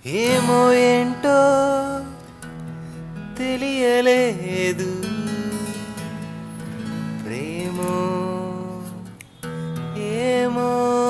ఏమో ఏంటో తెలియలేదు ప్రేమో ఏమో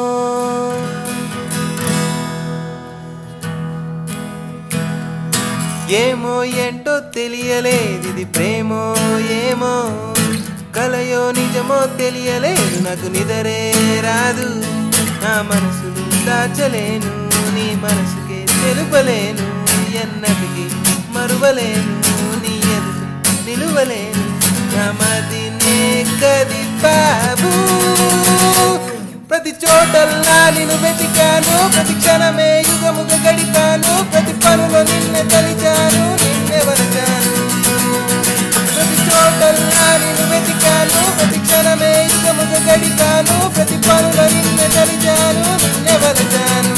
ఏమో ఏంటో తెలియలేదు ఇది ప్రేమో ఏమో కలయో నిజమో తెలియలేదు నాకు నిదరే రాదు నా మనసును దాచలేను నీ మనసుకే తెలుపలేను ఎన్నటికి మరువలేను నీ ఎదురు నిలువలేను నమదినే కది బాబు ప్రతి చోటల్లా నిన్ను వెతికాను ప్రతి క్షణమే యుగముగ గడిపాను ప్రతి పనులో నిన్నే తలిచాను నిన్నే వరచాను ప్రతి చోటల్లా నిన్ను వెతికాను ప్రతి క్షణమే యుగముగ గడిపాను ప్రతి పనులో నిన్నే తలిచాను నిన్నే వరచాను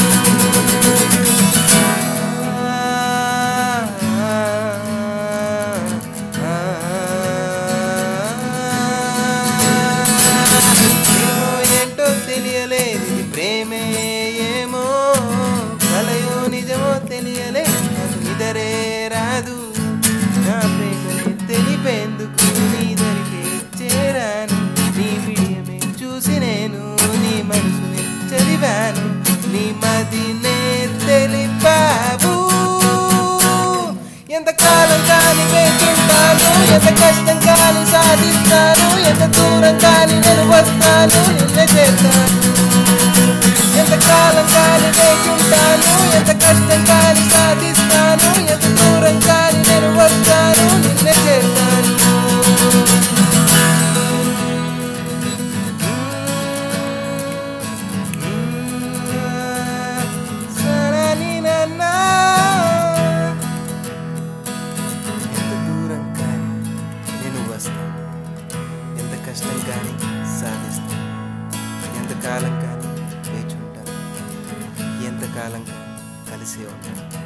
ఏమో ఏంటో తెలియలేదు ఇది ప్రేమే ఏమో కలయో నిజమో తెలియలేదు నాకు నిదరే రాదు నా ప్రేమని తెలిపేందుకు నీ దరికే చేరాను నీ విడియమే చూసి నేను నీ మనసుని చదివాను నీ మదినే తెలిపావు ఎంత కాలం కాని వేచుంటాను ఎంత కష్టం కాని సాధిస్తాను ఎంత దూరం కాని నేను వస్తాను నిన్నే చేస్తాను ఎంత కాలం కాని వేచుంటాను ఎంత కష్టం కాని సాధిస్తాను ఎంత దూరం కాని నేను వస్తాను నిన్నే చేస్తాను సరని నన్నా ఎంత దూరం కానీ నేను వస్తాను ఎంత కష్టం కానీ సాధిస్తాను ఎంతకాలం కానీ వేచి ఉంటాను ఎంతకాలం కానీ కలిసే ఉంటాను